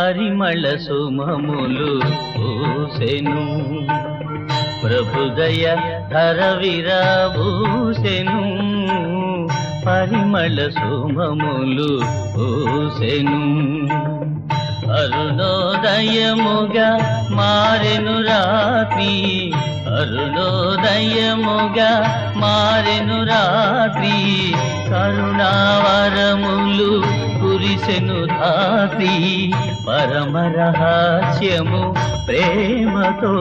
పరిమళ సుమములు పూసెను ప్రభుదయ ధర విరబూసెను పరిమళ సుమములు పూసెను అరుణోదయముగా మారెను రాత్రి అరుణోదయముగా మారెను రాత్రి కరుణావరములు కురిసెను ధాత్రి పరమ రహస్యము ప్రేమతో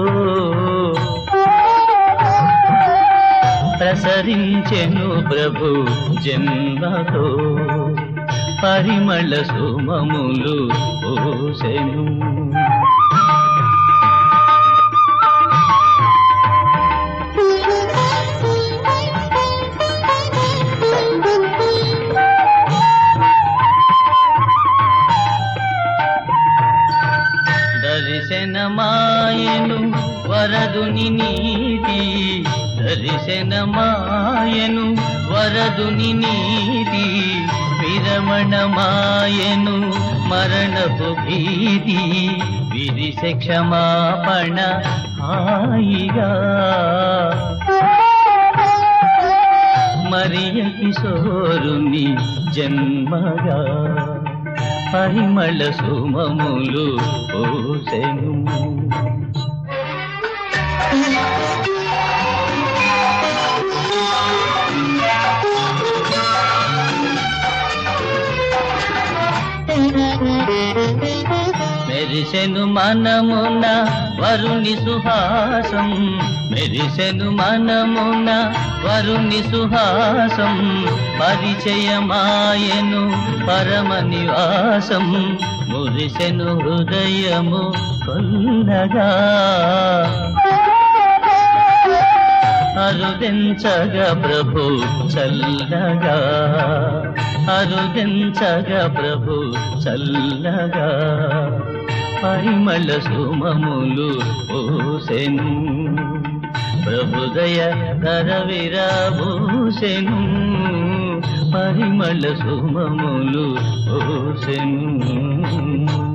ప్రసరించెను ప్రభు జన్మతో పరిమళ సుమములు పోసెను దర్శనమాయను వరదుని నీతి దర్శనమాయను వరదుని నీతి విరమణమాయను మరణపు భీతి విరిసె క్షమాపణ హాయిగా మరియ కిశోరుని జన్మగా పరిమళ సుమములు పోసెను మెరిసెను మనమున వరుణి సుహాసం మెరిసెను మనమున వరుణి సుహాసం పరిచయమాయను పరమ నివాసం మురిసెను హృదయము కొల్లగా అరుదించగా ప్రభు చల్లగా అరుదించగా ప్రభు చల్లగా పరిమళ సుమములు పోసెను ప్రభుదయ కర విరబూసెను పరిమళ సుమములు పోసెను